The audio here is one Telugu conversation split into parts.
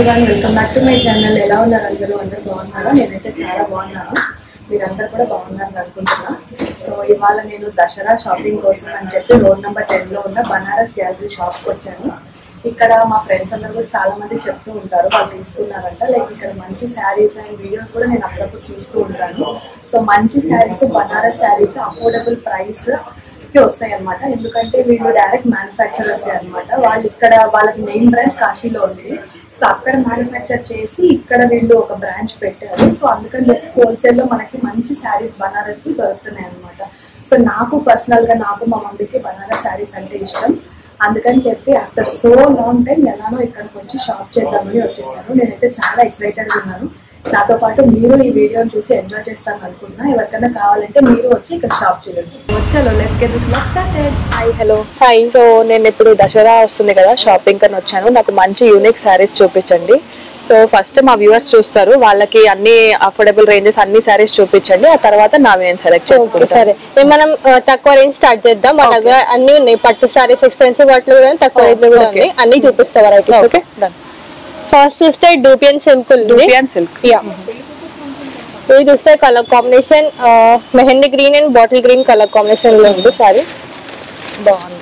Everyone welcome back to my channel ఎలా ఉన్నారు అందరూ అందరూ బాగున్నారా నేనైతే చాలా బాగున్నాను మీరందరూ కూడా బాగున్నారని అనుకుంటున్నా సో ఇవాళ నేను దసరా షాపింగ్ కోసం అని చెప్పి రోడ్ నెంబర్ టెన్ లో ఉన్న బనారస్ గ్యాలరీ షాప్ కి వచ్చాను ఇక్కడ మా ఫ్రెండ్స్ అందరూ కూడా చాలా మంది చెప్తూ ఉంటారు వాళ్ళు తీసుకున్నారంట లైక్ ఇక్కడ మంచి శారీస్ అండ్ వీడియోస్ కూడా నేను అప్పుడప్పుడు చూస్తూ ఉంటాను సో మంచి sarees Banaras sarees affordable price కి వస్తాయి అనమాట ఎందుకంటే వీళ్ళు డైరెక్ట్ మ్యానుఫ్యాక్చరర్స్ అనమాట వాళ్ళు ఇక్కడ వాళ్ళకి మెయిన్ బ్రాంచ్ కాశీలో ఉంది సో అక్కడ మ్యానుఫ్యాక్చర్ చేసి ఇక్కడ వీళ్ళు ఒక బ్రాంచ్ పెట్టారు సో అందుకని చెప్పి హోల్సేల్ లో మనకి మంచి శారీస్ బనారస్ కి దొరుకుతున్నాయి అనమాట సో నాకు పర్సనల్ గా నాకు మా మమ్మీకి బనారస్ శారీస్ అంటే ఇష్టం అందుకని చెప్పి ఆఫ్టర్ సో లాంగ్ టైం ఎలానో ఇక్కడికి వచ్చి షాప్ చేద్దామని వచ్చేసాను నేనైతే చాలా ఎక్సైటెడ్ ఉన్నాను నాతో పాటు మీరు ఈ వీడియోని చూసి ఎంజాయ్ చేస్తాను అనుకుంటున్నా ఎవరికైనా కావాలంటే మీరు వచ్చి ఇక్కడ షాప్ చూడొచ్చు వచ్చాలో let's get this blog started hi hello hi so నేను ఇప్పుడు దసరా వస్తుంది కదా షాపింగ్ అని వచ్చాను నాకు మంచి యూనిక్ శారీస్ చూపించండి సో ఫస్ట్ మా వ్యూవర్స్ చూస్తారు వాళ్ళకి అన్ని అఫోర్డబుల్ రేంజెస్ అన్ని శారీస్ చూపించండి ఆ తర్వాత నావి నేను సెలెక్ట్ ఓకే చేసుకుంటాను సరే ఏ మనం ఆ, తక్కువ రేంజ్ స్టార్ట్ చేద్దాం మన దగ్గర అన్ని ఉన్నాయి పట్టు సారీస్ ఎక్స్పెన్సివ్ వాటిలో కూడా ఉన్నాయి, తక్కువ రేంజ్ లో కూడా Okay. ఉన్నాయి అన్ని చూపిస్తా వెరైటీస్ ఓకే డన్ ఫస్ట్ చూస్తే డూపియన్ సిల్క్ ఉంది డూపియన్ సిల్క్ యా ఇది చూస్తే colour combination mehendi green and bottle green colour combination లో ఉంది సారీ బాగుంది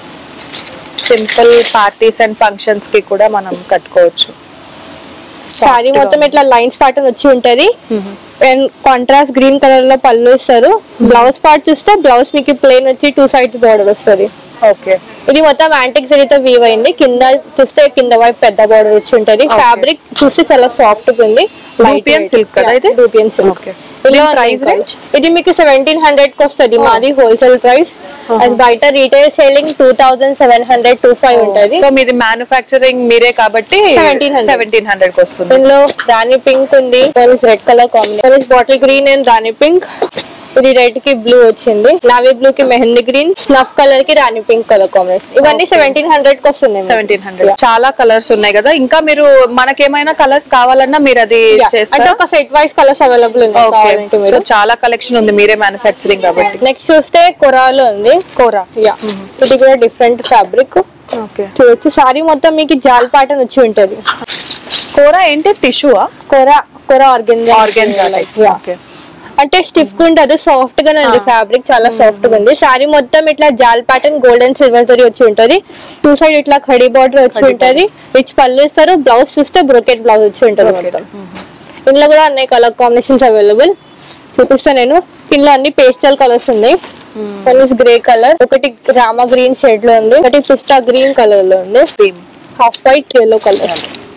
సింపుల్ పార్టీస్ అండ్ ఫంక్షన్స్ కి కూడా మనం కట్టుకోవచ్చు సారీ గా మొత్తం ఇట్లా లైన్స్ ప్యాటర్న్ వచ్చి ఉంటది అండ్ కాంట్రాస్ట్ గ్రీన్ కలర్ లో పళ్ళు ఇస్తారు బ్లౌజ్ పార్ట్ చూస్తే బ్లౌజ్ మీకు ప్లేన్ వచ్చి టూ సైడ్ బార్డర్ వస్తుంది ఓకే ఇది మొత్తం యాంటిక్ జరీతో వీవ్ అయింది కింద చూస్తే కింద వైపు పెద్ద బార్డర్ వచ్చి ఉంటది Okay. ఫ్యాబ్రిక్ చూస్తే చాలా సాఫ్ట్ గా ఉంది Dupion silk కదా ఇది? Dupion silk Okay. దీని price range? ఇది మీకు సెవెంటీన్ హండ్రెడ్ కి వస్తుంది మాది హోల్సేల్ ప్రైస్ అది బయట retail selling two thousand seven hundred two five ఉంటది సో మీది మ్యానుఫ్యాక్చరింగ్ మీరే కాబట్టి 1700. సెవెంటీన్ హండ్రెడ్ కి వస్తుంది ఇందులో రాణి పింక్ ఉంది red colour combination bottle green and rani pink ఇది రెడ్ కి బ్లూ వచ్చింది నావీ బ్లూ కి మెహందీ గ్రీన్ స్నఫ్ కలర్ కి రాణి పింక్ కలర్ కాంబినేషన్ ఇవన్నీ సెవెంటీన్ హండ్రెడ్ కి వస్తున్నాయి మీకు. సెవెంటీన్ హండ్రెడ్ చాలా కలర్స్ ఉన్నాయి కదా ఇంకా మీరు మనకేమైనా కలర్స్ కావాలన్నా మీరు అది Yeah. అంటే చేస్తారా ఒక సెట్ వైస్ కలర్స్ అవైలబుల్ ఉన్నాయి Okay. కావాలంటే So, మీరు చాలా కలెక్షన్ ఉంది మీరే మ్యానుఫ్యాక్చరింగ్ కాబట్టి నెక్స్ట్ చూస్తే కొరాలో ఉంది కోరా యా ఇది కూడా డిఫరెంట్ ఫ్యాబ్రిక్ ఓకే చూడొచ్చు సారీ మొత్తం మీకు జాల్ ప్యాటర్న్ వచ్చి ఉంటది కోరా ఏంటి టిష్యూఆ కొరా కొరా ఆర్గెన్ ఆర్గెన్జా ఓకే అంటే స్టిఫ్ గా ఉంటది సాఫ్ట్ గా ఉంది ఫ్యాబ్రిక్ చాలా సాఫ్ట్ గా ఉంది సారీ మొత్తం ఇట్లా జాల్ ప్యాటర్న్ గోల్డెన్ సిల్వర్ తోటి వచ్చి ఉంటది టూ సైడ్ ఇట్లా ఖడీ బార్డర్ వచ్చి ఉంటది రిచ్ పళ్ళు ఇస్తారు బ్లౌజ్ చూస్తే బ్రోకెట్ బ్లౌజ్ వచ్చి ఉంటది మొత్తం ఇందులో కూడా అన్ని కలర్ కాంబినేషన్స్ అవైలబుల్ చూపిస్తా నేను ఇందులో అన్ని పేస్టల్ కలర్స్ ఉన్నాయి వన్ గ్రే కలర్ ఒకటి రామా గ్రీన్ షేడ్ లో ఉంది ఒకటి పిస్తా గ్రీన్ కలర్ లో ఉంది హాఫ్ వైట్ ఎల్లో కలర్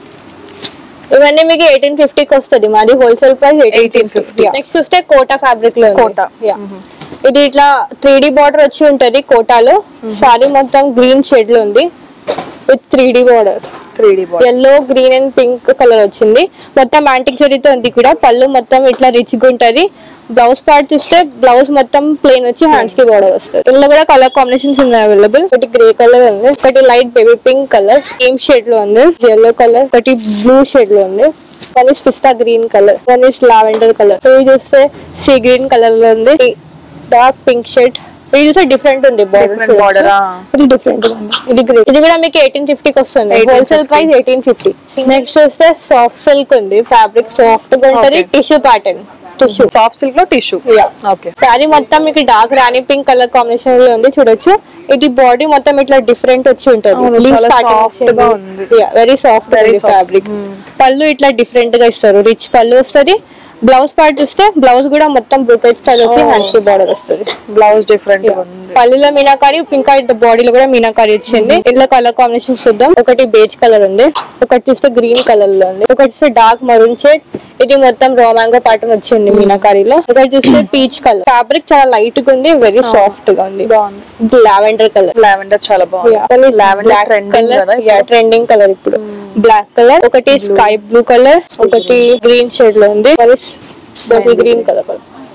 ఇవన్నీ మీకు ఎయిటీన్ ఫిఫ్టీకి వస్తుంది మాది wholesale price eighteen fifty 1850. Next చూస్తే కోటా ఫ్యాబ్రిక్ లో కోటా. యా ఇది ఇట్లా త్రీ డి బార్డర్ వచ్చి ఉంటది కోటాలో సారీ మొత్తం గ్రీన్ షేడ్ లో ఉంది with three D border three D body yellow green and pink colour వచ్చింది మొత్తం యాంటిక్ జరీతో ఉంది కూడా పళ్ళు మొత్తం ఇట్లా రిచ్ గా ఉంటది బ్లౌజ్ పార్ట్ చూస్తే బ్లౌజ్ మొత్తం ప్లేన్ వచ్చి హ్యాండ్స్ కి బార్డర్ వస్తుంది ఇందులో కూడా కలర్ కాంబినేషన్స్ ఉన్నాయి అవైలబుల్ ఒకటి గ్రే కలర్ ఉంది ఒకటి light baby pink colour same shade లో ఉంది ఎల్లో కలర్ ఒకటి బ్లూ షేడ్ లో ఉంది one is pista green colour one is lavender colour ఇది చూస్తే సీ గ్రీన్ కలర్ లో ఉంది డార్క్ పింక్ షేడ్ ఇది చూస్తే డిఫరెంట్ ఉంది Different border, ఆ. ఇది డిఫరెంట్ ఇది గ్రే ఇది కూడా మీకు ఎయిటీన్ ఫిఫ్టీకి వస్తుంది 1850. Wholesale price eighteen fifty next వస్తే సాఫ్ట్ సిల్క్ ఉంది ఫ్యాబ్రిక్ సాఫ్ట్ గా ఉంటది Okay. Tissue pattern tissue soft silk లో టిష్యూ Yeah. ఓకే శారీ మొత్తం మీకు dark rani pink colour combination లో ఉంది చూడొచ్చు ఇది బాడీ మొత్తం ఇట్లా డిఫరెంట్ వచ్చి అవును, ఉంటది చాలా soft గా ఉంది. Very soft Very very soft. Fabric pallu ఇట్లా డిఫరెంట్ గా ఇస్తారు రిచ్ పళ్ళు వస్తుంది బ్లౌజ్ పార్ట్ చూస్తే బ్లౌజ్ కూడా మొత్తం బ్రూకెట్ స్టైల్ వచ్చి Oh. హ్యాండ్స్ కి బార్డర్ వస్తుంది బ్లౌజ్ డిఫరెంట్ ఉంది పళ్ళులో మీనాకారి ఇంకా బాడీలో కూడా మీనాకారి వచ్చింది ఇందులో కలర్ కాంబినేషన్ చూద్దాం ఒకటి బేజ్ కలర్ ఉంది ఒకటి చూస్తే గ్రీన్ కలర్ లో ఉంది ఒకటి చూస్తే డార్క్ మరూన్ షేడ్ ఇది మొత్తం రోమాంగో ప్యాటర్న్ వచ్చింది మీనాకారిలో ఒకటి చూస్తే పీచ్ కలర్ ఫ్యాబ్రిక్ చాలా లైట్ గా ఉంది వెరీ సాఫ్ట్ గా ఉంది బాగుంది ఇది లావెండర్ కలర్ లావెండర్ చాలా బాగుంది లావెండర్ ట్రెండింగ్ కదా ట్రెండింగ్ కలర్ ఇప్పుడు బ్లాక్ కలర్ ఒకటి స్కై బ్లూ కలర్ ఒకటి గ్రీన్ షేడ్ లో ఉంది గ్రీన్ కలర్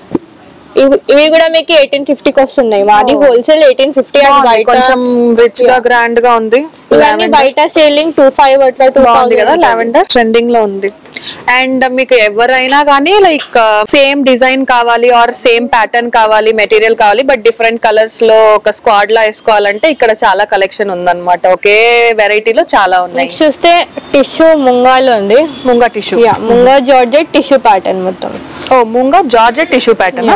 ఇవి కూడా మీకు ఎయిటీన్ ఫిఫ్టీకి వస్తున్నాయి మాది హోల్సేల్ ఎయిటీన్ ఫిఫ్టీ అండ్ బాగుంది. బయట కొంచెం రిచ్ గా గ్రాండ్ గా ఉంది ఇవన్నీ బయట సేలింగ్ టూ ఫైవ్ అట్లా టూ బాగుంది కదా లావెండర్ ట్రెండింగ్ లో ఉంది అండ్ మీకు ఎవరైనా కానీ లైక్ సేమ్ డిజైన్ కావాలి ఆర్ సేమ్ ప్యాటర్న్ కావాలి మెటీరియల్ కావాలి బట్ డిఫరెంట్ కలర్స్ లో ఒక స్క్వాడ్ లా వేసుకోవాలంటే ఇక్కడ చాలా కలెక్షన్ ఉందన్నమాట ఒకే వెరైటీలో చాలా ఉన్నాయి నెక్స్ట్ చూస్తే టిష్యూ ముంగాలో ఉంది munga tissue yeah munga georgette tissue pattern మొత్తం ఓ munga georgette tissue pattern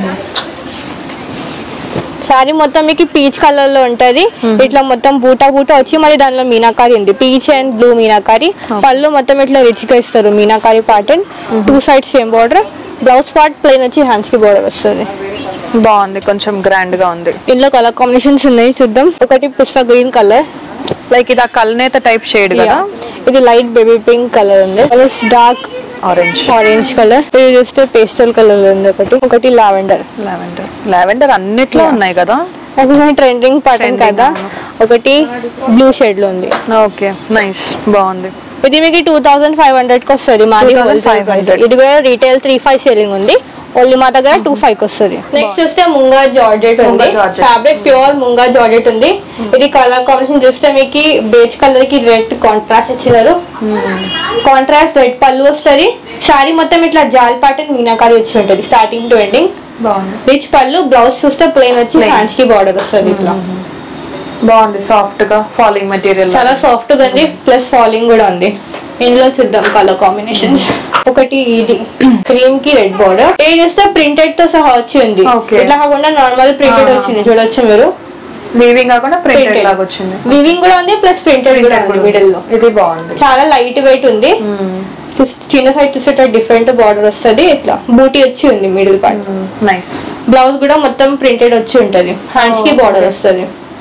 sari మొత్తం మీకు పీచ్ కలర్ లో ఉంటది ఇట్లా మొత్తం బూటా బూటా వచ్చి మళ్ళీ దానిలో మీనాకారి ఉంది పీచ్ అండ్ బ్లూ మీనాకారి పళ్ళు మొత్తం ఇట్లా రిచ్ గా ఇస్తారు meenakari pattern two sides same border blouse part plain వచ్చి హ్యాండ్స్ కి బార్డర్ వస్తుంది బాగుంది కొంచెం గ్రాండ్ గా ఉంది ఇందులో కలర్ కాంబినేషన్స్ ఉన్నాయి చూద్దాం ఒకటి పిస్తా గ్రీన్ కలర్ లైక్ ఇది ఆ కల్నేత టైప్ షేడ్ కదా ఇది లైట్ బేబీ పింక్ కలర్ ఉంది డార్క్ ఆరెంజ్ ఆరెంజ్ కలర్ ఇది చూస్తే పేస్టల్ కలర్ ఉంది ఒకటి ఒకటి లావెండర్ లావెండర్ లావెండర్ అన్నిట్లో ఉన్నాయి కదా అది ట్రెండింగ్ ప్యాటర్న్ Trending, కదా ఒకటి బ్లూ షేడ్ లో ఉంది ఓకే నైస్ బాగుంది ఇది మీకు టూ థౌసండ్ ఫైవ్ హండ్రెడ్ కి వస్తుంది మాది 2500. హోల్సేల్ ప్రైస్ ఇది కూడా రీటైల్ త్రీ ఫైవ్ సేలింగ్ ఉంది ఓన్లీ మా దగ్గర టూ ఫైవ్ కి వస్తుంది నెక్స్ట్ చూస్తే ముంగా జార్జెట్ ఉంది munga georgette. Fabric pure munga georgette ఉంది ఇది కలర్ కాంబినేషన్ చూస్తే మీకు బేజ్ కలర్ కి రెడ్ కాంట్రాస్ట్ ఇచ్చినారు కాంట్రాస్ట్ రెడ్ పళ్ళు వస్తుంది శారీ మొత్తం ఇట్లా జాల్ ప్యాటర్న్ మీనాకారి వచ్చి ఉంటుంది స్టార్టింగ్ టు ఎండింగ్ బాగుంది రిచ్ పళ్ళు బ్లౌజ్ చూస్తే ప్లెయిన్ వచ్చి Plain. హ్యాండ్స్ కి బార్డర్ వస్తుంది ఇట్లా బాగుంది సాఫ్ట్ గా ఫాలింగ్ మెటీరియల్ చాలా సాఫ్ట్ గా ఉంది ప్లస్ ఫాలింగ్ కూడా ఉంది ఇందులో చూద్దాం కలర్ కాంబినేషన్స్ ఒకటి ఇది క్రీమ్ కి రెడ్ బార్డర్ ఏ చేస్తే ప్రింటెడ్ తో సహా వచ్చి ఉంది Okay. ఇట్లా కాకుండా నార్మల్ ప్రింటెడ్ ఆహా. వచ్చింది చూడొచ్చు మీరు వీవింగ్ కాకుండా ప్రింటెడ్ Printed. లాగా వచ్చింది వివింగ్ కూడా ఉంది ప్లస్ ప్రింటెడ్ కూడా ఉంది మిడిల్ లో ఇది బాగుంది చాలా లైట్ వెయిట్ ఉంది చిన్న సైడ్ చూస్తే డిఫరెంట్ బార్డర్ వస్తుంది ఇట్లా బూటీ వచ్చి ఉంది మిడిల్ పార్ట్ నైస్ బ్లౌజ్ కూడా మొత్తం ప్రింటెడ్ వచ్చి ఉంటది హ్యాండ్స్ కి బార్డర్ వస్తుంది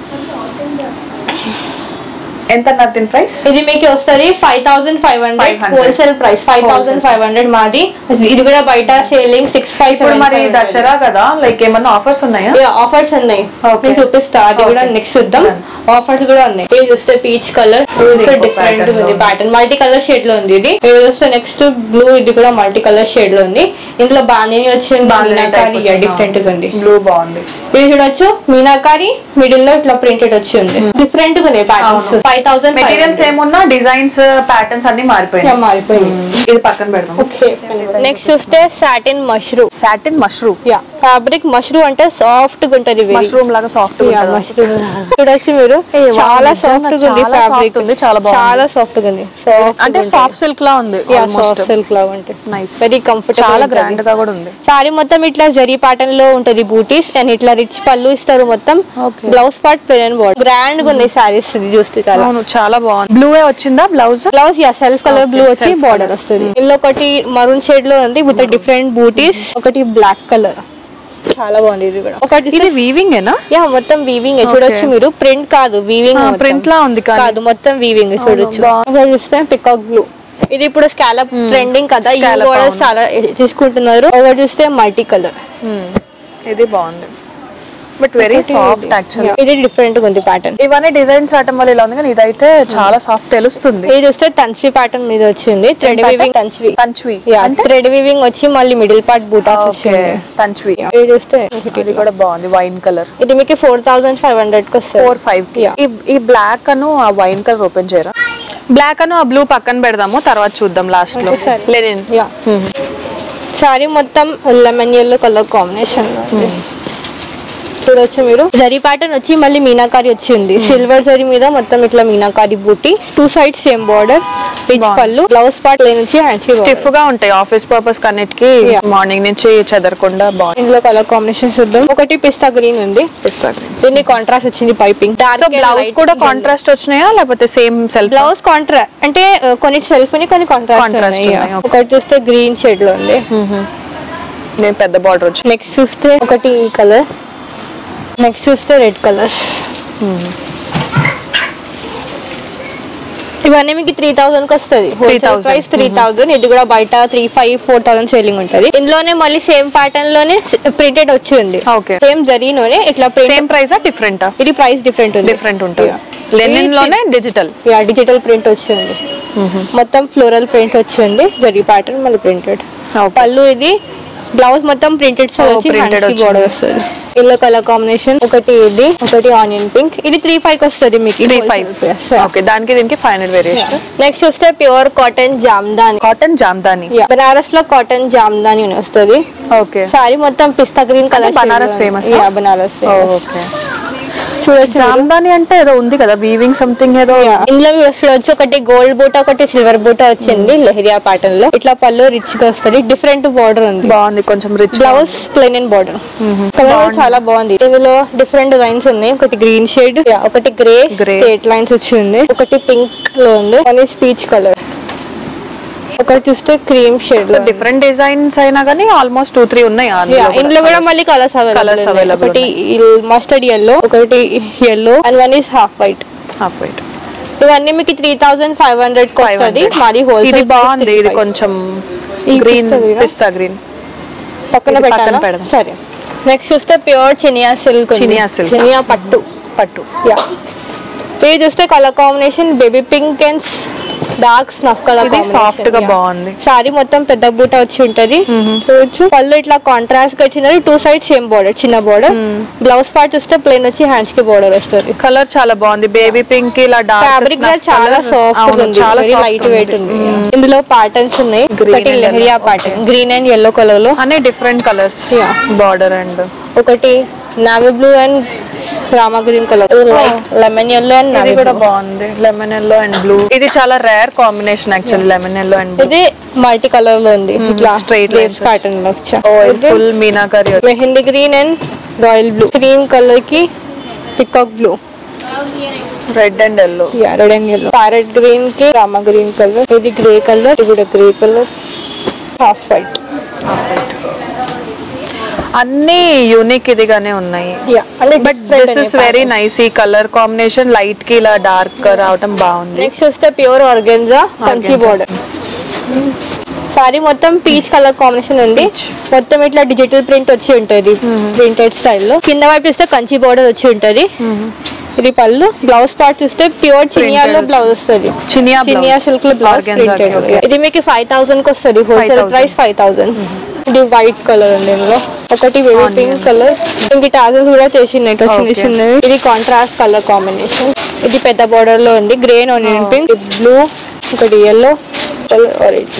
ఎంత అన్నారు దీని ప్రైస్ ఇది మీకు వస్తుంది five thousand five hundred 500. Wholesale price five thousand five hundred మాది ఇది కూడా బయట సేలింగ్ సిక్స్ ఫైవ్ ఇప్పుడు మరి దసరా కదా లైక్ ఏమన్నా ఆఫర్స్ ఉన్నాయా ఆఫర్స్ ఉన్నాయి Okay. నేను చూపిస్తా అది కూడా Okay. నెక్స్ట్ చూద్దాం ఆఫర్స్ కూడా ఉన్నాయి ఇది చూస్తే పీచ్ కలర్ ఇంకో డిఫరెంట్ pattern లో ఉంది ఉంది. ప్యాటర్న్ మల్టీ కలర్ షేడ్ లో ఉంది ఇది ఇది చూస్తే నెక్స్ట్ బ్లూ ఇది కూడా మల్టీ కలర్ షేడ్ లో ఉంది ఇందులో బాందిని వచ్చింది మీనాకారి డిఫరెంట్ గా ఉంది బ్లూ బాగుంది ఇది చూడొచ్చు మీనాకారి మిడిల్ లో ఇట్లా ప్రింటెడ్ వచ్చి ఉంది డిఫరెంట్ గా ఉన్నాయి ప్యాటర్న్స్ అవును. ఫైవ్ థౌసండ్ మెటీరియల్స్ ఏమున్నా డిజైన్స్ ప్యాటర్న్స్ అన్ని మారిపోయాయి మారిపోయింది ఇది పక్కన పెడదాం ఓకే నెక్స్ట్ చూస్తే satin mushroom satin mushroom yeah fabric mushroom అంటే సాఫ్ట్ గా ఉంటది very. మష్రూమ్ లాగా సాఫ్ట్ Yeah, mushroom. చూడొచ్చు మీరు ఏ, wow, చాలా నిజంగా సాఫ్ట్ గా ఉంది చాలా ఫ్యాబ్రిక్ soft ఉంది, చాలా బాగుంది. చాలా సాఫ్ట్ గా ఉంది Soft అంటే గా ఉంటుంది. సాఫ్ట్ సిల్క్ లా ఉంది Yeah, ఆల్మోస్ట్ soft silk లా ఉంటుంది నైస్ వెరీ కంఫర్టబుల్ చాలా గ్రాండ్ గా కూడా ఉంది సారీ మొత్తం ఇట్లా జరీ ప్యాటర్న్ లో ఉంటది బూటీస్ అండ్ ఇట్లా రిచ్ పళ్ళు ఇస్తారు మొత్తం Okay. Blouse part plain body grand గా ఉంది సారీస్ ఇది చూస్తే చాలా అవును చాలా బాగుంది బ్లూ ఏ వచ్చిందా blouse blouse yeah self colour Okay, blue వచ్చి self బార్డర్ వస్తుంది ఇందులో ఒకటి మరూన్ షేడ్ లో ఉంది విత్ డిఫరెంట్ బూటీస్ ఒకటి బ్లాక్ కలర్ చాలా బాగుంది ఇది కూడా ఒకటి ఇది వీవింగ్ ఏనా యా మొత్తం వీవింగ్ చూడొచ్చు మీరు ప్రింట్ కాదు వీవింగ్ ఆ, print లా ఉంది కానీ. కాదు మొత్తం వీవింగ్ చూడొచ్చు బాగుంది. ఒకటి చూస్తే పికాక్ బ్లూ ఇది ఇప్పుడు స్కాలప్ ట్రెండింగ్ కదా ఈ Scallop, కూడా అవును. చాలా తీసుకుంటున్నారు ఒకటి చూస్తే మల్టీ కలర్ ఇది బాగుంది బట్ వెరీ సాఫ్ట్ యాక్చువల్లీ ఇది డిఫరెంట్ ఉంది ప్యాటర్న్ ఇవన్నీ డిజైన్స్ రావటం వల్ల ఇలా ఉంది కానీ ఇదైతే చాలా సాఫ్ట్ తెలుస్తుంది ఇది చూస్తే తన్స్వి ప్యాటర్న్ మీద వచ్చింది thread pattern? Weaving tanchoi tanchoi thread weaving వచ్చి మళ్ళీ మిడిల్ పార్ట్ బూటాస్ ఓకే వచ్చింది తంచ్వి ఇది చూస్తే ఇది కూడా బాగుంది వైన్ కలర్ ఇది మీకు ఫోర్ థౌసండ్ ఫైవ్ హండ్రెడ్ కి వస్తుంది ఫోర్ ఫైవ్ Yeah. ఈ బ్లాక్ అను ఆ వైన్ కలర్ ఓపెన్ చేయరా బ్లాక్ అను ఆ బ్లూ పక్కన పెడదాము తర్వాత చూద్దాం లాస్ట్ లో Okay, సరే. లెనిన్ యా సారీ మొత్తం లెమన్ ఎల్లో కలర్ కాంబినేషన్ చూడొచ్చు మీరు జరీ ప్యాటర్న్ వచ్చి మళ్ళీ మీనాకారి వచ్చి ఉంది సిల్వర్ జరీ మీద మొత్తం ఇట్లా meenakari booti two sides same border rich బాగుంది. పళ్ళు బ్లౌజ్ పార్ట్ లైన్ వచ్చి హ్యాండ్స్ స్టిఫ్ గా ఉంటాయి ఆఫీస్ పర్పస్ కన్నిటికి Yeah. మార్నింగ్ నుంచి చెదరకుండా బాగుంది ఇందులో కలర్ కాంబినేషన్ చూద్దాం ఒకటి పిస్తా గ్రీన్ ఉంది దీన్ని కాంట్రాస్ట్ వచ్చింది పైపింగ్ సో బ్లౌజ్ కూడా కాంట్రాస్ట్ వచ్చినాయా లేకపోతే సేమ్ సెల్ఫ్ బ్లౌజ్ కాంట్రా అంటే uh, కొన్ని సెల్ఫ్ ని కొన్ని కాంట్రాస్ట్ Contrast ఉన్నాయి ఉన్నాయి, okay. ఒకటి చూస్తే గ్రీన్ షేడ్ లో ఉంది నేను పెద్ద బార్డర్ వచ్చి నెక్స్ట్ చూస్తే ఒకటి ఈ కలర్ నెక్స్ట్ చూస్తే రెడ్ కలర్ ఇవన్నీ మీకు త్రీ థౌసండ్ కి వస్తుంది హోల్సేల్ 3000. ప్రైస్ త్రీ థౌసండ్ ఇది కూడా బయట three five four thousand selling ఉంటుంది ఇందులోనే మళ్ళీ సేమ్ ప్యాటర్న్ లోనే ప్రింటెడ్ వచ్చి ఉంది Okay. సేమ్ జరీలోనే ఇట్లా ప్రింట్ సేమ్ ప్రైసా డిఫరెంటా ఇది ప్రైస్ డిఫరెంట్ ఉంది డిఫరెంట్ ఉంటుంది Yeah. లెనిన్ లోనే డిజిటల్ యా డిజిటల్ ప్రింట్ వచ్చింది మొత్తం ఫ్లోరల్ ప్రింట్ వచ్చింది జరీ ప్యాటర్న్ మళ్ళీ ప్రింటెడ్ Okay. పళ్ళు ఇది బ్లౌజ్ మొత్తం ప్రింటెడ్ Oh, వచ్చి printed హ్యాండ్స్ కి వచ్చింది. బోర్డర్ వస్తుంది ఎల్లో కలర్ కాంబినేషన్ ఒకటి ఇది ఒకటి ఆనియన్ పింక్ ఇది త్రీ ఫైవ్ కి వస్తుంది మీకు త్రీ ఫైవ్ ఓకే దానికి దీనికి ఫైవ్ హండ్రెడ్ వేరియేషన్ నెక్స్ట్ వస్తే pure cotton jamdani cotton jamdani Banaras లో కాటన్ జామ్దాని అని వస్తుంది ఓకే సారీ మొత్తం pista green colour Banaras famous ఆ? బనారస్ ఓకే చూడొచ్చు జామ్దాని అంటే ఏదో ఉంది కదా వీవింగ్ సంథింగ్ ఏదో Yeah. ఇందులో మీరు చూడొచ్చు ఒకటి గోల్డ్ బూట ఒకటి సిల్వర్ బూట వచ్చింది లెహరియా ప్యాటర్న్ లో ఇట్లా పళ్ళు రిచ్ గా వస్తుంది డిఫరెంట్ బార్డర్ ఉంది బాగుంది కొంచెం rich blouse plain and border colour చాలా బాగుంది ఇందులో డిఫరెంట్ లైన్స్ ఉన్నాయి ఒకటి గ్రీన్ షేడ్ ఒకటి గ్రే Grey. స్ట్రేట్ లైన్స్ వచ్చింది ఒకటి పింక్ లో ఉంది అని స్పీచ్ కలర్ ఒకటి చూస్తే క్రీమ్ షేడ్ లో డిఫరెంట్ డిజైన్స్ అయినా కానీ ఆల్మోస్ట్ టూ త్రీ ఉన్నాయి అందులో Yeah, ఇందులో కూడా మళ్ళీ కలర్స్ Colours అవైలబుల్ available ఒకటి మస్టర్డ్ ఎల్లో ఒకటి yellow and one is half white half white ఇవన్నీ మీకు త్రీ థౌసండ్ ఫైవ్ హండ్రెడ్ కి వస్తుంది మాది ఇది హోల్సేల్ బాగుంది ఇది కొంచెం ఈ గ్రీన్ పిస్తా green ఆ? పిస్తా గ్రీన్ పక్కన ఇది పక్కన పెట్టాలా పెడదాం. సరే నెక్స్ట్ చూస్తే pure chiniya silk chiniya silk. Chiniya పట్టు పట్టు యా ఇది చూస్తే colour combination baby pink and dark snuff colour ఇది సాఫ్ట్ గా బాగుంది సారీ మొత్తం పెద్ద బూట వచ్చి ఉంటది చూడొచ్చు పళ్ళు ఇట్లా కాంట్రాస్ట్ గా వచ్చింది టూ సైడ్ సేమ్ బోర్డర్ చిన్న బోర్డర్ బ్లౌజ్ పార్ట్ చూస్తే ప్లెయిన్ వచ్చి హ్యాండ్స్ కి బోర్డర్ వస్తుంది కలర్ చాలా బాగుంది బేబీ పింక్ ఇలా డార్క్ ఫ్యాబ్రిక్ కూడా చాలా సాఫ్ట్ ఉంది చాలా వెరీ లైట్ వెయిట్ ఉంది ఇందులో ప్యాటర్న్స్ ఉన్నాయి Green ఒకటి and leheriya pattern green and yellow colour లో అనే different colours Yeah. Border and ఒకటి navy blue and rama green colour lemon yellow and ఇది నావీ కూడా బాగుంది లెమన్ ఎల్లో అండ్ బ్లూ ఇది చాలా rare combination actually lemon yellow and blue ఇది మల్టీ కలర్ లో ఉంది ఇట్లా straight వేవ్స్ lines. ప్యాటర్న్ లో వచ్చా full meenakari mehndi green and royal blue cream colour కి peacock blue red and yellow red and yellow parrot green కి రామా గ్రీన్ కలర్ ఇది గ్రే కలర్ ఇది కూడా గ్రే కలర్ హాఫ్ వైట్ అన్ని యూనిక్ ఇదిగానే ఉన్నాయి అంటే but this is very nice ఈ కలర్ కాంబినేషన్ లైట్ కి ఇలా డార్క్ రావటం బాగుంది నెక్స్ట్ వస్తే pure organza Kanchi Organza. Border sari మొత్తం పీచ్ కలర్ కాంబినేషన్ ఉంది మొత్తం ఇట్లా డిజిటల్ ప్రింట్ వచ్చి ఉంటది ప్రింటెడ్ స్టైల్లో కింద వైపు చూస్తే కంచి బోర్డర్ వచ్చి ఉంటది ఇది పళ్ళు బ్లౌజ్ పార్ట్ చూస్తే ప్యూర్ చినియాలో Printed. బ్లౌజ్ వస్తుంది చినియా చినియా సిల్క్ లో బ్లౌజ్ Organza కి, ప్రింటెడ్ okay. ఇది మీకు ఫైవ్ థౌసండ్ కి వస్తుంది హోల్సేల్ 5,000. ప్రైస్ ఫైవ్ థౌసండ్ ఇది వైట్ కలర్ ఉంది ఇందులో ఒకటి బేబీ పింక్ కలర్ ఇంక టాజల్స్ కూడా చేసినాయి ఇట్లా చిన్న Okay. చిన్నవి ఇది కాంట్రాస్ట్ కలర్ కాంబినేషన్ ఇది పెద్ద బోర్డర్ లో ఉంది గ్రీన్ ఆనియన్ పింక్ బ్లూ ఒకటి yellow orange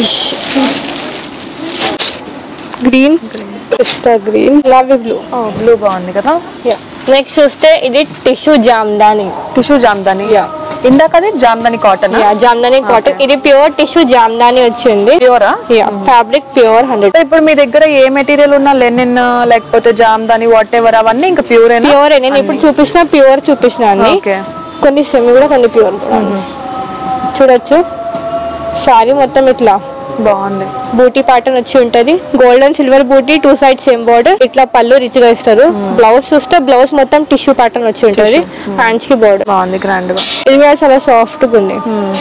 green pista green గులాబీ బ్లూ బ్లూ బాగుంది కదా నెక్స్ట్ చూస్తే ఇది టిష్యూ జామ్దాని టిష్యూ జామ్దాని ఇందాక అది jamdani cotton yeah jamdani cotton ఇది ప్యూర్ టిష్యూ జామ్దాని వచ్చింది ప్యూరా యా ఫ్యాబ్రిక్ ప్యూర్ హండ్రెడ్ ఇప్పుడు మీ దగ్గర ఏ మెటీరియల్ ఉన్నా లెనిన్ లేకపోతే జామ్దాని వాట్ ఎవర్ అవన్నీ ఇంకా ప్యూర్ ప్యూర్ నేను ఇప్పుడు చూపించిన ప్యూర్ చూపించిన అన్ని ఓకే కొన్ని సెమీ కూడా కొన్ని ప్యూర్ కూడా చూడొచ్చు సారీ మొత్తం ఇట్లా బాగుంది బూటీ ప్యాటర్న్ వచ్చి ఉంటది gold and silver booti two side same border ఇట్లా పళ్ళు రిచ్ గా ఇస్తారు బ్లౌజ్ చూస్తే బ్లౌజ్ మొత్తం టిష్యూ ప్యాటర్న్ వచ్చి ఉంటది హ్యాండ్స్ కి బార్డర్ బాగుంది గ్రాండ్ గా ఇది కూడా చాలా సాఫ్ట్ గా ఉంది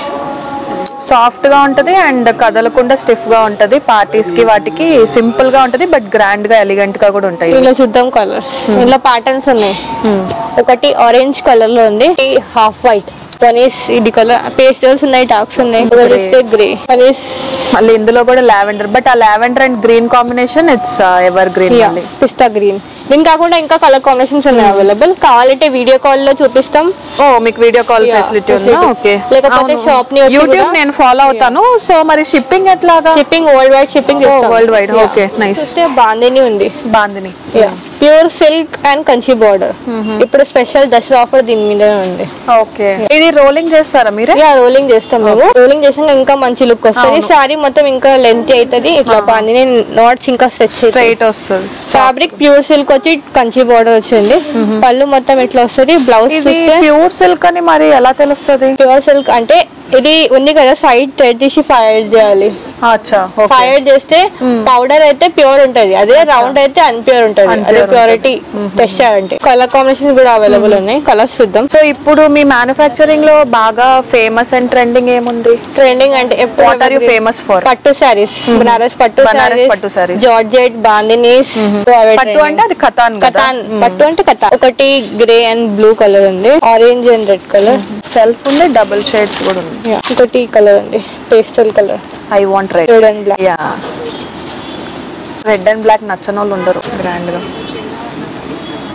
సాఫ్ట్ గా ఉంటది అండ్ కదలకుండా స్టిఫ్ గా ఉంటది పార్టీస్ కి వాటికి సింపుల్ గా ఉంటది బట్ గ్రాండ్ గా ఎలిగెంట్ గా కూడా ఉంటాయి ఇందులో చూద్దాం కలర్స్ ఇందులో ప్యాటర్న్స్ ఉన్నాయి ఒకటి ఆరెంజ్ కలర్ లో ఉంది హాఫ్ వైట్ వన్ ఈస్ ఇది కలర్ పేస్టల్స్ ఉన్నాయి డార్క్స్ ఉన్నాయి ఒకటి వస్తే గ్రే వన్ ఈస్ మళ్ళీ ఇందులో కూడా లావెండర్ బట్ ఆ lavender and green combination it's evergreen మళ్ళీ పిస్తా గ్రీన్ దీని కాకుండా ఇంకా కలర్ కాంబినేషన్స్ ఉన్నాయి అవైలబుల్ కావాలంటే వీడియో కాల్ లో చూపిస్తాం ఓ మీకు వీడియో కాల్ Yeah, ఫెసిలిటీ ఉందా facility. ఓకే లేకపోతే shop ని వచ్చి యూట్యూబ్ కూడా- నేను ఫాలో అవుతాను సో మరి షిప్పింగ్ ఎట్లాగా shipping worldwide shipping worldwide okay nice చూస్తే బాందిని ఉంది bandhani pure silk and Kanchi border ఇప్పుడు స్పెషల్ దసరా ఆఫర్ దీని మీద ఉంది ఓకే ఇది రోలింగ్ చేస్తారా మీరే యా రోలింగ్ చేస్తాం మేము రోలింగ్ చేసాక ఇంకా మంచి లుక్ వస్తుంది సారీ మొత్తం ఇంకా లెంత్ అవుతుంది ఇట్లా బాందిని నాట్స్ ఇంకా స్ట్రెచ్ స్ట్రైట్ వస్తుంది ఫ్యాబ్రిక్ ప్యూర్ సిల్క్ వచ్చి కంచి బార్డర్ వచ్చింది పళ్ళు మొత్తం ఇట్లా వస్తుంది బ్లౌజ్ ఇది చూస్తే ప్యూర్ సిల్క్ అని మరి ఎలా తెలుస్తుంది ప్యూర్ సిల్క్ అంటే ఇది ఉంది కదా సైడ్ థ్రెడ్ తీసి ఫైర్ చేయాలి అచ్చా ఓకే ఫైర్ చేస్తే పౌడర్ అయితే ప్యూర్ ఉంటది అదే రౌండ్ అయితే అన్ప్యూర్ ఉంటది అదే Unpure ప్యూరిటీ టెస్ట్ చేయాలంటే కలర్ కాంబినేషన్ కూడా అవైలబుల్ ఉన్నాయి కలర్స్ చూద్దాం సో ఇప్పుడు మీ మ్యానుఫ్యాక్చరింగ్ లో బాగా ఫేమస్ అండ్ ట్రెండింగ్ ఏముంది ట్రెండింగ్ అంటే ఎప్పుడు what are you famous for పట్టు సారీస్ బనారస్ పట్టు బనారస్ సారీస్ పట్టు sarees. జార్జెట్ బాందినీస్ పట్టు అంటే అది కథాన్ కదా కతాన్ పట్టు అంటే కథ ఒకటి గ్రే అండ్ బ్లూ కలర్ ఉంది orange and red colour self ఉంది డబుల్ షేడ్స్ కూడా ఉంది ఒకటి కలర్ ఉంది pastel colour I want red red and black yeah red and black నచ్చని వాళ్ళు ఉండరు గ్రాండ్ గా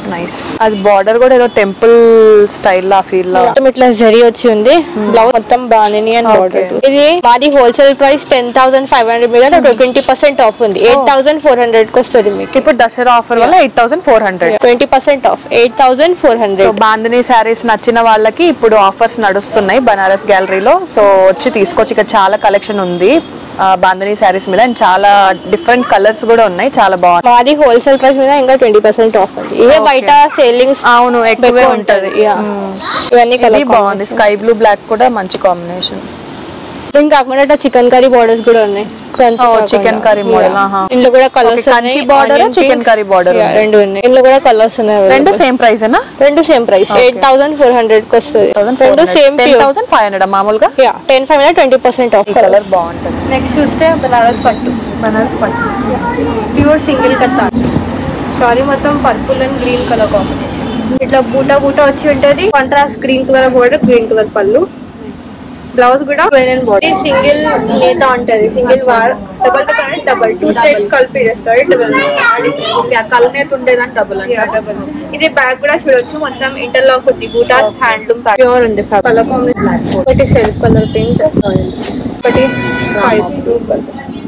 నైస్ అది బార్డర్ కూడా ఏదో టెంపుల్ స్టైల్ లా ఫీల్ లా మొత్తం ఇట్లా జరి వచ్చి ఉంది బ్లౌజ్ మొత్తం బాగుంది అండ్ బార్డర్ Okay. ఇది మాది wholesale price ten thousand five hundred మీద ట్వంటీ పర్సెంట్ ఆఫ్ ఉంది ఎయిట్ థౌసండ్ ఫోర్ హండ్రెడ్ కి వస్తుంది మీకు ఇప్పుడు దసరా ఆఫర్ వల్ల eight thousand four hundred twenty percent off eight thousand four so hundred bandhani saris నచ్చిన వాళ్ళకి ఇప్పుడు ఆఫర్స్ నడుస్తున్నాయి బనారస్ గ్యాలరీలో సో వచ్చి తీసుకోవచ్చు ఇక్కడ చాలా కలెక్షన్ ఉంది ఆ, బాందిని శారీస్ మీద అండ్ చాలా డిఫరెంట్ కలర్స్ కూడా ఉన్నాయి చాలా బాగుంది మాది హోల్సేల్ ప్రైస్ మీద ఇంకా ట్వంటీ పర్సెంట్ ఆఫ్ ఉంది ఇవే బయట సేలింగ్స్ అవును ఎక్కువే ఉంటది ఇవన్నీ ఇది కలర్ బాగుంది స్కై బ్లూ బ్లాక్ కూడా మంచి కాంబినేషన్ ఇంకా కాకుండా ఇట్లా చికెన్ కర్రీ బార్డర్స్ కూడా ఉన్నాయి కంచి ఓ, కాకుండా. chicken curry model, Yeah. ఆహా. ఇందులో కూడా colours Okay, Kanchi border, chicken curry border ఉంది. రెండు ఉన్నాయి ఇందులో కూడా కలర్స్ ఉన్నాయి రెండు సేమ్ ప్రైస్ ఏనా రెండు same price eight thousand four hundred కి వస్తుంది రెండు same ten thousand five hundred మామూలుగా టెన్ ఫైవ్ మీద ట్వంటీ పర్సెంట్ ఆఫ్ ఈ కలర్ బాగుంటుంది నెక్స్ట్ చూస్తే బనారస్ పట్టు బనారస్ పట్టు ప్యూర్ సింగిల్ కత్తా సారీ మొత్తం purple and green colour combination ఇట్లా బూటా బూటా వచ్చి ఉంటది contrast green colour border green colour పళ్ళు బ్లౌజ్ కూడా ప్లెయిన్ అండ్ బాడీ సింగిల్ నేత ఉంటది సింగిల్ వార్ డబల్ డబల్ టూ థ్రెడ్స్ కలిపి చేస్తారు డబల్ కలనేత ఉండేదని డబుల్ డబల్ ఇది బ్యాగ్ కూడా చూడొచ్చు మొత్తం ఇంటర్లాక్ ఉంది బూటాస్ హ్యాండ్లూమ్ ప్యూర్ ఉంది కలర్ కాంబినేషన్ ఒకటి సెల్ఫ్ కలర్ పింక్ ఒకటి స్కై బ్లూ కలర్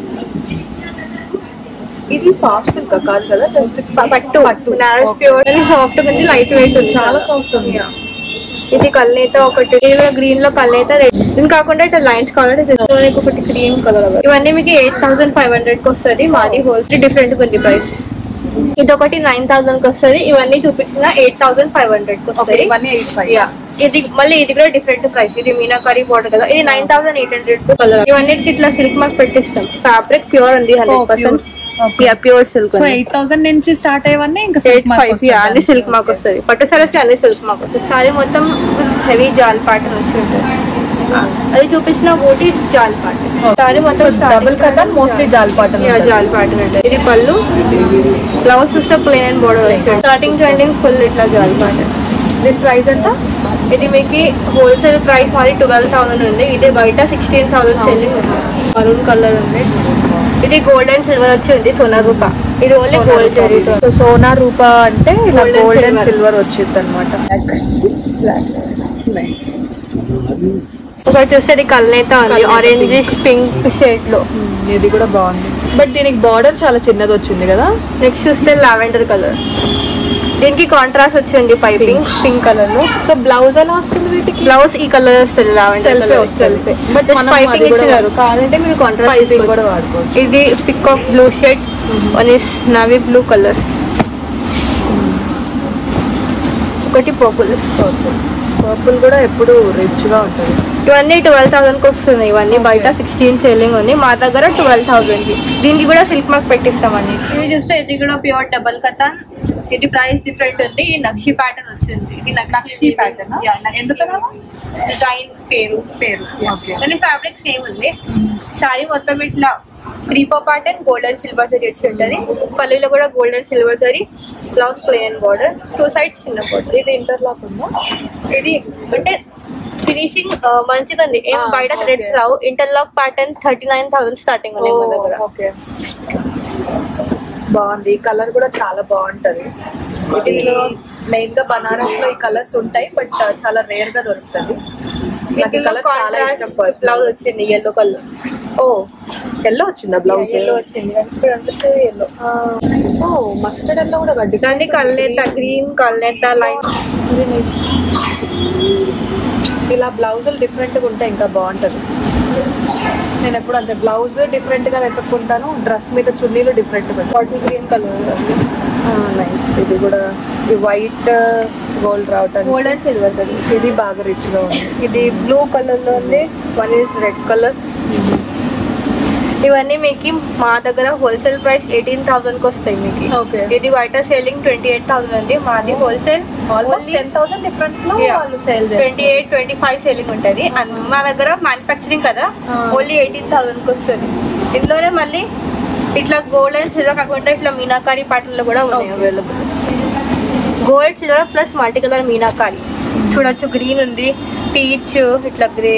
ఇది సాఫ్ట్ సిల్క్ కాదు కదా జస్ట్ పట్టు పట్టు నారస్ ప్యూర్ అని సాఫ్ట్ ఉంది లైట్ వెయిట్ ఉంది చాలా సాఫ్ట్ ఉంది ఇది కల్నేత ఒకటి ఇది కూడా గ్రీన్ లో కల్నేత రెడ్ ఇది కాకుండా ఇట్లా లైన్స్ కావాలంటే దీనికి ఒకటి క్రీమ్ కలర్ ఇవన్నీ మీకు ఎయిట్ థౌసండ్ ఫైవ్ హండ్రెడ్ కి వస్తుంది మాది హోల్సేల్ డిఫరెంట్ ఉంది ప్రైస్ ఇది ఒకటి నైన్ థౌసండ్ కి వస్తుంది ఇవన్నీ చూపించిన ఎయిట్ థౌసండ్ ఫైవ్ హండ్రెడ్ కి వస్తాయి ఇవన్నీ ఎయిట్ ఫైవ్ Yeah. ఇది మళ్ళీ ఇది కూడా డిఫరెంట్ ప్రైస్ ఇది మీనాకరీ బోర్డర్ కదా ఇది nine thousand eight hundred colour ఇవన్నిటికి ఇట్లా సిల్క్ మార్క్ పెట్టిస్తాం ఫ్యాబ్రిక్ ప్యూర్ ఉంది hundred percent pure silk so eight thousand నుంచి స్టార్ట్ అయ్యేవన్నీ ఇంకా ఎయిట్ ఫైవ్ అన్ని సిల్క్ మాకు వస్తుంది పట్టు సారీస్ అన్ని సిల్క్ మాకు వస్తుంది సారీ మొత్తం హెవీ జాల్ ప్యాటర్న్ వచ్చి ఉంటుంది అది చూపించిన బోటి జాల్ ప్యాటర్న్ సారీ మొత్తం డబుల్ కథన్ mostly jaal pattern Yeah, jaal pattern ఉంటుంది ఇది పళ్ళు బ్లౌజ్ చూస్తే ప్లేన్ అండ్ బోర్డర్ వచ్చింది స్టార్టింగ్ ట్రెండింగ్ ఫుల్ ఇట్లా జాల్ ప్యాటర్న్ దీని ప్రైస్ ఎంత ఇది మీకు హోల్సేల్ ప్రైస్ మరి ట్వెల్వ్ థౌసండ్ ఉంది ఇది బయట సిక్స్టీన్ థౌసండ్ సెల్లింగ్ ఉంది మరూన్ కలర్ ఉంది ఇది గోల్డ్ అండ్ సిల్వర్ వచ్చి ఉంది సోనా రూపా ఇది ఓన్లీ గోల్డ్ జరీతో సో సోనా రూపా అంటే ఇలా Gold and gold and silver. Silver వచ్చింది అనమాట ఒకటి చూస్తే ఇది కల్నేత ఉంది ఆరెంజ్ పింక్ షేడ్ లో ఇది కూడా బాగుంది బట్ దీనికి బార్డర్ చాలా చిన్నది వచ్చింది కదా నెక్స్ట్ చూస్తే లావెండర్ కలర్ దీనికి కాంట్రాస్ట్ వచ్చింది పైపింగ్ పింక్ కలర్ లో సో బ్లౌజ్ ఎలా వస్తుంది వీటికి బ్లౌజ్ ఈ కలర్ వస్తుంది లావెండర్ Self ఏ కలర్ వస్తుంది. బట్ మనం పైపింగ్ అది కూడా ఇచ్చినారు కావాలంటే మీరు కాంట్రాస్ట్ పైపింగ్ కూడా వాడుకోవచ్చు ఇది peacock blue shade one is navy blue colour ఒకటి పర్పుల్ పర్పుల్ కూడా ఎప్పుడు రిచ్ గా ఉంటుంది ఇవన్నీ ట్వెల్వ్ థౌసండ్ కి వస్తున్నాయి ఇవన్నీ బయట సిక్స్టీన్ సేలింగ్ ఉంది మా దగ్గర ట్వెల్వ్ థౌసండ్ కి దీనికి కూడా సిల్క్ మార్క్ పెట్టిస్తామండి ఇది చూస్తే ఇది కూడా ప్యూర్ డబల్ కథన్ ఇది ప్రైస్ డిఫరెంట్ ఉంది ఇది నక్షి ప్యాటర్న్ వచ్చింది ఇది నక్షి pattern ఆ? ఎందుకలా? డిజైన్ పేరు పేరు ఓకే దాని ఫ్యాబ్రిక్ సేమ్ ఉంది సారీ మొత్తం ఇట్లా క్రీపో ప్యాటర్న్ గోల్డ్ అండ్ సిల్వర్ తోటి వచ్చి ఉంటుంది పల్లెలో కూడా గోల్డ్ అండ్ సిల్వర్ తోటి blouse plain border two sides చిన్న బార్డర్ ఇది ఇంటర్లాక్ ఉందా ఇది అంటే ఫినిషింగ్ మంచిగా ఉంది ఏం Ah, బయట okay. థ్రెడ్స్ రావు interlock pattern thirty nine thousand starting ఉంది మన దగ్గర ఓకే బాగుంది ఈ కలర్ కూడా చాలా బాగుంటది ఇది మెయిన్ గా బనారస్ లో ఈ కలర్స్ ఉంటాయి బట్ చాలా రేర్ గా దొరుకుతుంది నాకు ఈ కలర్ చాలా ఇష్టం బ్లౌజ్ పర్సనల్ వచ్చింది ఎల్లో కలర్ ఓ ఎల్లో వచ్చిందా బ్లౌజ్ ఎల్లో వచ్చింది ఇప్పుడు అనిపిస్తుంది ఎల్లో ఓ మస్టర్డ్ ఎల్లో కూడా దాన్ని different కల్నేత గ్రీన్ కల్నేత లైన్ ఇలా బ్లౌజులు డిఫరెంట్ గా ఉంటే ఇంకా బాగుంటది నేను ఎప్పుడు అంతే బ్లౌజ్ డిఫరెంట్ గా వెతుక్కుంటాను డ్రెస్ మీద చున్నీలు డిఫరెంట్ గా బాటిల్ గ్రీన్ కలర్ నైస్ ఇది కూడా ఈ వైట్ గోల్డ్ రావటం గోల్డ్ అండ్ సిల్వర్ కలర్ ఇది బాగా రిచ్ గా ఉంది ఇది బ్లూ కలర్ లో ఉంది వన్ ఇస్ రెడ్ కలర్ ఇవన్నీ మీకు మా దగ్గర హోల్సేల్ ప్రైస్ ఎయిటీన్ థౌసండ్ కి వస్తాయి మీకు ఓకే ఇది బయట సేలింగ్ ట్వంటీ ఎయిట్ థౌసండ్ అండి మాది wholesale almost ten thousand difference లో Yeah. వాళ్ళు sale twenty eight twenty five selling ఉంటుంది అండ్ మా దగ్గర మ్యానుఫ్యాక్చరింగ్ కదా Ah. ఓన్లీ ఎయిటీన్ థౌసండ్ కి వస్తుంది ఇందులోనే మళ్ళీ ఇట్లా గోల్డ్ అండ్ సిల్వర్ కాకుండా ఇట్లా మీనాకారి ప్యాటర్న్ కూడా ఉన్నాయి Okay. Available gold silver plus multi colour meenakari చూడొచ్చు గ్రీన్ ఉంది పీచ్ ఇట్లా గ్రే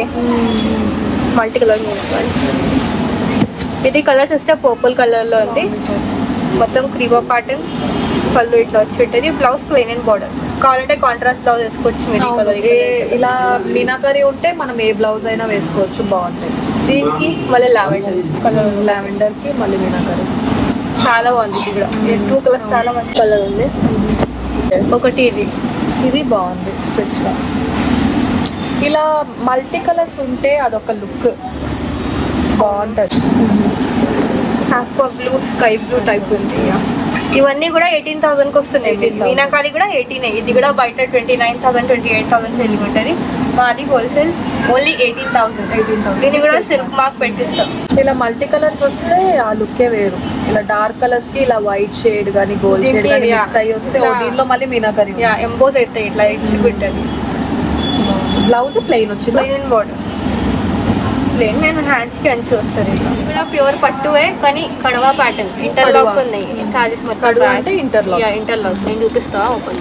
మల్టీ కలర్ మీనాకారి ఇది కలర్ చూస్తే పర్పుల్ కలర్ లో ఉంది మొత్తం క్రీవా ప్యాటర్న్ పళ్ళు ఇట్లా వచ్చి ఉంటుంది బ్లౌజ్ ప్లెయిన్ అండ్ బార్డర్ కావాలంటే కాంట్రాస్ట్ బ్లౌజ్ వేసుకోవచ్చు మీరు ఈ అవును, colour, ఈ ఏ- colour. ఇలా మీనాకరీ ఉంటే మనం ఏ బ్లౌజ్ అయినా వేసుకోవచ్చు బాగుంటాయి దీనికి మళ్ళీ లావెండర్ కలర్ లావెండర్ కి మళ్ళీ మీనాకరీ చాలా బాగుంది ఇది కూడా టూ కలర్స్ చాలా మంచి కలర్ ఉంది ఒకటి ఇది ఇది బాగుంది రిచ్గా ఇలా మల్టీ కలర్స్ ఉంటే అదొక లుక్ బాగుంటది half blue sky blue type ఉంది ఇక. ఇవన్నీ కూడా ఎయిటీన్ థౌసండ్ కి వస్తున్నాయి 18,000. మీనాకారి కూడా ఎయిటీన్ ఇది కూడా బయట twenty nine thousand twenty eight thousand selling ఉంటుంది మాది హోల్సేల్ ఓన్లీ ఎయిటీన్ థౌసండ్ 18,000. దీన్ని కూడా సిల్క్ మార్క్ పెట్టిస్తాం ఇలా మల్టీ కలర్స్ వస్తే ఆ లుక్కే వేరు ఇలా డార్క్ కలర్స్ కి ఇలా వైట్ షేడ్ గానీ గోల్డ్ షేడ్ దీనికి గానీ యా. మిక్స్ అయ్యి వస్తే ఓ ఇలా- దీనిలో మళ్ళీ మీనాకరీ యా ఎంబోస్ అవుతాయి ఇట్లా ఎగ్జిక్యూట్ అది బ్లౌజ్ ప్లెయిన్ వచ్చింది ప్లెయిన్ బార్డర్ ప్లెయిన్ నేను హ్యాండ్స్ కి అంచు వస్తుంది ఇట్లా. ఇది కూడా ప్యూర్ పట్టువే కానీ కడవా ప్యాటర్న్ ఇంటర్లాక్ కడవా. ఉన్నాయి చార్జెస్ మొత్తం కడువ back. అంటే interlock. యా ఇంటర్లాక్ నేను చూపిస్తా ఓపెన్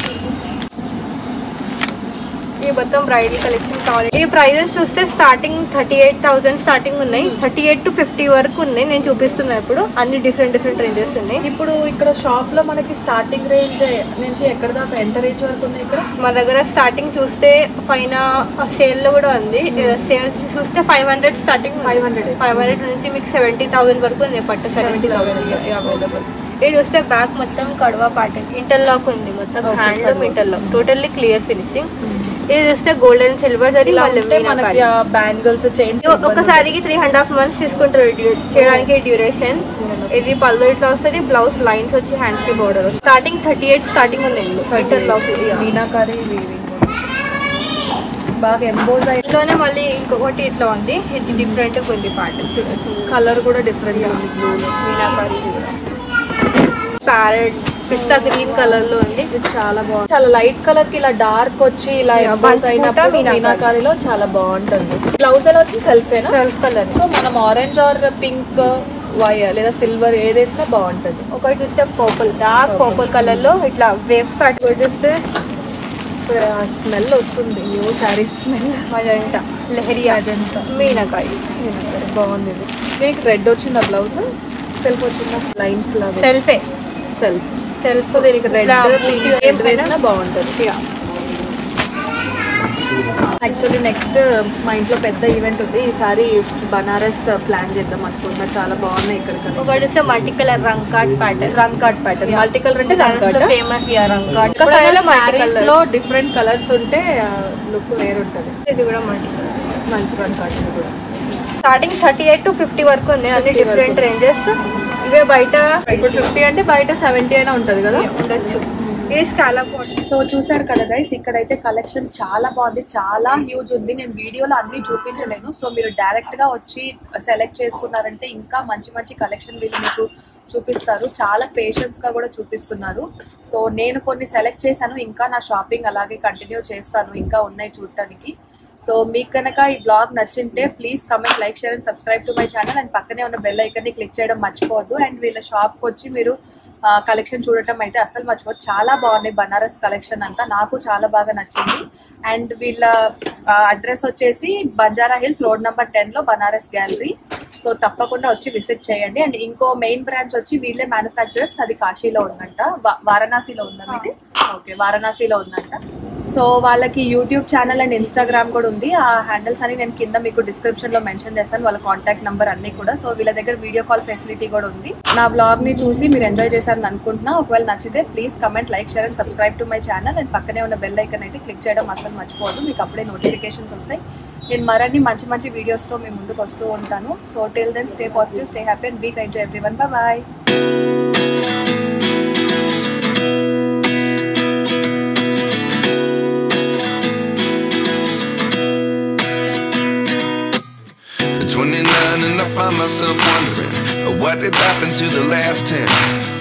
ఈ మొత్తం బ్రైడల్ కలెక్షన్ కావాలి ఈ ప్రైజెస్ చూస్తే starting thirty eight thousand starting ఉన్నాయి థర్టీ ఎయిట్ టు ఫిఫ్టీ వరకు ఉన్నాయి నేను చూపిస్తున్నా ఇప్పుడు అన్ని డిఫరెంట్ డిఫరెంట్ రేంజెస్ ఉన్నాయి ఇప్పుడు ఇక్కడ షాప్ లో మనకి స్టార్టింగ్ రేంజ్ నుంచి ఎక్కడ దాకా ఎంత రేంజ్ వరకు ఉన్నాయి ఇక్కడ మా దగ్గర స్టార్టింగ్ చూస్తే పైన సేల్ లో కూడా ఉంది సేల్స్ చూస్తే five hundred starting 500. Five hundred నుంచి మీకు సెవెంటీ థౌసండ్ వరకు ఉంది పట్టు సెవెంటీ థౌసండ్ అవైలబుల్ ఇది చూస్తే బ్యాక్ మొత్తం కడవా ప్యాటర్న్ ఇంటర్లాక్ ఉంది మొత్తం Okay, హ్యాండ్లూమ్ కడవా. ఇంటర్లాక్ టోటల్లీ క్లియర్ ఫినిషింగ్ ఇది చూస్తే గోల్డెన్ సిల్వర్ జరీ ఇలా మళ్ళీ ఉంటే మనకి ఆ బ్యాంగిల్స్ చైన్ ఒకసారికి త్రీ అండ్ హాఫ్ మంత్స్ తీసుకుంటారు డ్యూ- చేయడానికి డ్యూరేషన్ ఇది పళ్ళు ఇట్లా వస్తుంది బ్లౌజ్ లైన్స్ వచ్చి హ్యాండ్స్ కి border starting thirty eight starting ఉంది ఇంటర్లాక్ మీనాకరీ వీవింగ్ బాగా ఎంబోజ్ అయ్యి ఇంట్లోనే మళ్ళీ ఇంకొకటి ఇట్లా ఉంది ఇది డిఫరెంట్ ఉంది పార్ట్ కలర్ కూడా డిఫరెంట్ ఉంది బ్లూ మీనాకారి ప్యారెట్ పిస్తా గ్రీన్ కలర్ లో ఉంది ఇది చాలా బాగుంది చాలా లైట్ కలర్ కి ఇలా డార్క్ వచ్చి ఇలా Yeah, ఎంబోజ్ బంచ్ అయినప్పుడు బూటా మీనాకారి. మీనాకారిలో చాలా బాగుంటుంది బ్లౌజ్ ఎలా వచ్చి సెల్ఫేనా సెల్ఫ్ కలర్ సో మనం ఆరెంజ్ ఆర్ పింక్ వై లేదా సిల్వర్ ఏదేసినా బాగుంటుంది ఒకటి చూస్తే పర్పుల్ డార్క్ పర్పుల్ కలర్ లో ఇట్లా వేవ్స్ ప్యాట్ చూస్తే స్మెల్ వస్తుంది new sari smell magenta leheriya అదంతా మీనాకారి బాగుంది ఇది దీనికి రెడ్ వచ్చిందా బ్లౌజ్ సెల్ఫ్ వచ్చిందా లైన్స్ లాగా సెల్ఫే సెల్ఫ్ సెల్ఫ్ సో దీనికి రెడ్ పింక్ వేసినా బాగుంటుంది యాక్చువల్లీ నెక్స్ట్ మా ఇంట్లో పెద్ద ఈవెంట్ ఉంది ఈసారి బనారస్ ప్లాన్ చేద్దాం అనుకుంటున్నా చాలా బాగున్నాయి ఇక్కడ ఒకటి చూస్తే మల్టీ కలర్ రంగ్ కార్డ్ ప్యాటర్న్ రంగ్ కార్డ్ ప్యాటర్న్ మల్టీ కలర్ అంటే రంగ్ కార్డ్ ఫేమస్ యా రంగ్ కార్డ్ సారీస్ లో డిఫరెంట్ కలర్స్ ఉంటే లుక్ వేరుంటది ఇది కూడా మల్టీ కలర్ మల్టీ రంగ్ కార్డ్ కూడా starting thirty eight to fifty వరకు ఉన్నాయి అన్ని 50 వరకు. డిఫరెంట్ రేంజెస్ ఇవే బయట ఇప్పుడు ఫిఫ్టీ అంటే బయట సెవెంటీ అయినా ఉంటది కదా ఉండొచ్చు ఇది స్కాలప్ సో చూసారు కదా గైస్ ఇక్కడైతే కలెక్షన్ చాలా బాగుంది చాలా హ్యూజ్ ఉంది నేను వీడియోలో అన్ని చూపించలేను సో మీరు డైరెక్ట్ గా వచ్చి సెలెక్ట్ చేసుకున్నారంటే ఇంకా మంచి మంచి కలెక్షన్ వీళ్ళు మీకు చూపిస్తారు చాలా పేషెన్స్ గా కూడా చూపిస్తున్నారు సో నేను కొన్ని సెలెక్ట్ చేశాను ఇంకా నా షాపింగ్ అలాగే కంటిన్యూ చేస్తాను ఇంకా ఉన్నాయి చూడటానికి సో మీకు కనుక ఈ బ్లాగ్ నచ్చింటే please comment like share and subscribe to my channel and పక్కనే ఉన్న బెల్ ఐకన్ని క్లిక్ చేయడం మర్చిపోవద్దు అండ్ వీళ్ళ షాప్కి వచ్చి మీరు కలెక్షన్ చూడటం అయితే అసలు మర్చిపోదు చాలా బాగున్నాయి బనారస్ కలెక్షన్ అంతా నాకు చాలా బాగా నచ్చింది అండ్ వీళ్ళ అడ్రస్ వచ్చేసి Banjara hills road number ten లో బనారస్ గ్యాలరీ సో తప్పకుండా వచ్చి విజిట్ చేయండి అండ్ ఇంకో మెయిన్ బ్రాంచ్ వచ్చి వీళ్ళే మ్యానుఫ్యాక్చరర్స్ అది కాశీలో ఉందంట వా- వారణాసిలో ఉందా ఇది ఓకే వారణాసిలో ఉందంట సో వాళ్ళకి యూట్యూబ్ ఛానల్ అండ్ ఇన్స్టాగ్రామ్ కూడా ఉంది ఆ హ్యాండిల్స్ అని నేను కింద మీకు డిస్క్రిప్షన్ లో మెన్షన్ చేస్తాను వాళ్ళ కాంటాక్ట్ నెంబర్ అన్ని కూడా సో వీళ్ళ దగ్గర వీడియో కాల్ ఫెసిలిటీ కూడా ఉంది నా బ్లాగ్ ని చూసి మీరు ఎంజాయ్ చేశారని అనుకుంటున్నా ఒకవేళ నచ్చితే please comment like share and subscribe to my channel and పక్కనే ఉన్న బెల్ ఐకన్ అయితే క్లిక్ చేయడం అసలు మర్చిపోవద్దు మీకు అప్పుడే నోటిఫికేషన్స్ వస్తాయి నేను మరిన్ని మంచి మంచి వీడియోస్తో మీ ముందుకు వస్తూ ఉంటాను so till then stay positive stay happy and be kind to everyone bye At 29 and I find myself wondering uh, what did happen to the last 10